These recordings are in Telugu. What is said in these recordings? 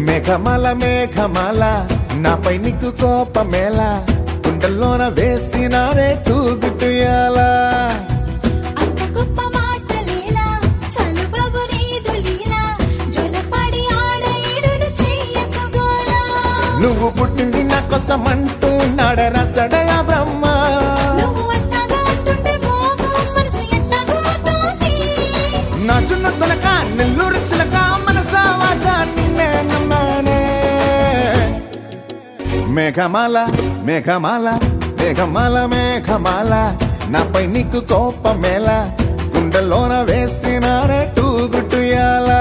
మేఘమాల మేఘమాల నాపై నీకు కోపమేల కుండల్లోన వేసినారే తూగుటుయాలా అంత గొప్ప మాటలేలా చలుబబు నీదు లీలా జొలపడి ఆడ ఈడును చెయ్యకు గోలా నువ్వు పుట్టింది నా కోసం అంటూ నడరసడయ బ్రహ్మ నువ్వు అట్టగా అంటుంటే బాబు మనసు ఎట్టగా తోంది నా చిన్న తొలక నెల్లూరు చిలక మనసావాజా నిన్నే నమ్మానే మేఘమాల మేఘమాల మేఘమాల మేఘమాల నాపై నీకు కోపమేల గుండెలోన వేసినారే టూగుటుయాలా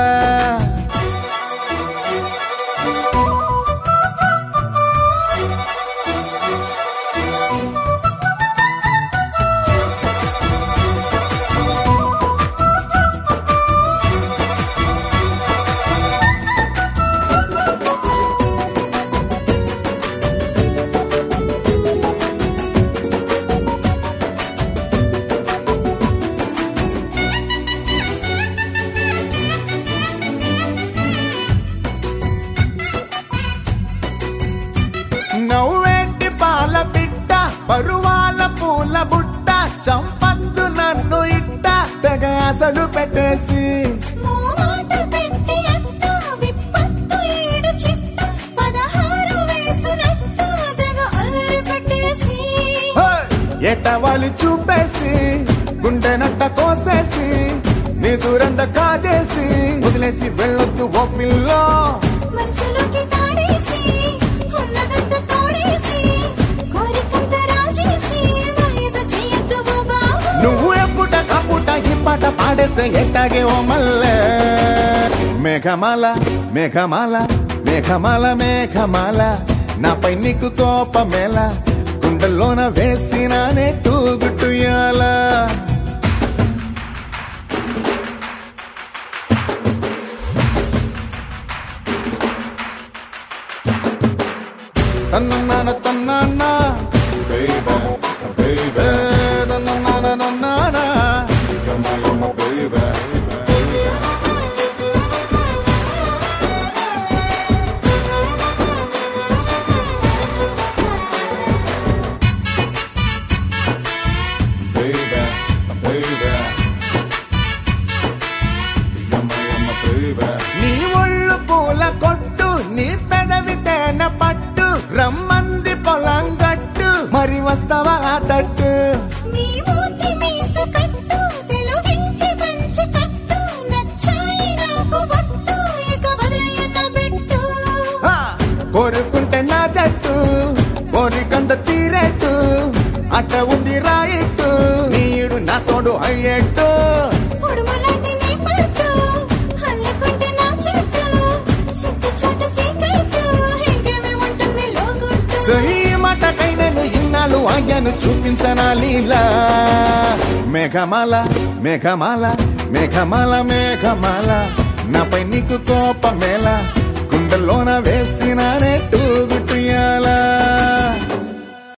నవ్వేటి పాల బిడ్డ పరువాల పూల బుట్ట చంపద్దు నన్ను ఇట్ట తెగ అసలు పెట్టేసి మూమాట పెట్టి అట్ట విప్పత్తు ఈడు చిట్ట పదహారు వేసునట్టు తెగ అల్లరి పట్టేసి ఎటవాలి చూపేసి గుండె నట్ట కోసేసి నీ దూరంద కాజేసి వదిలేసి వెళ్ళొద్దు ఓ పిల్లో మనసులోకి తాడేసి ఉన్నదంతా తోడేసి కోరికంత రాజేసి వాయిదా చెయ్యొద్దు ఓ బాబు నువ్వు ఎప్పుట కప్పుట ఈ పాట పాడేస్తే ఎట్టాగే ఓ మల్లె మేఘమాల మేఘమాల మేఘమాల మేఘమాల నాపై నీకు కోపమేల గుండెల్లోన వేసినానే తూగుటుయాలా తన్నన్న తన్నన్న baby, baby, తన్నన్న నన్నన you're my, you're my baby. Baby, baby. You're my, you're my baby. నీ ఒళ్ళు పూల కొట్టు నీ పెదవి తేనె పట్టు రమ్మంది పొలం గట్టు మరి వస్తావా ఆ తట్టు నీ మూతి మీస కట్టు తెలుగింటి పంచ కట్టు నచ్చాయి నాకు పట్టు ఇక వదిలేయన్న పెట్టు ఆ, కోరుకుంటే నా జట్టు కోరికంత తీరేట్టు అట్ట ఉంది రాయిట్టు నీడు నా తోడు అయ్యేట్టు ఉడుములాంటి నీ పట్టు అల్లుకుంటే నా చుట్టూ సిగ్గు చోట సీక్రెట్ ఇంకేమే ఉంటుంది లోగుట్టు సో ఈ మాటకై నేను ఇన్నాళ్ళు ఆజ్ఞను చూపించనా లీలా మేఘమాల మేఘమాల మేఘమాల మేఘమాల నాపై నీకు కోపమేలా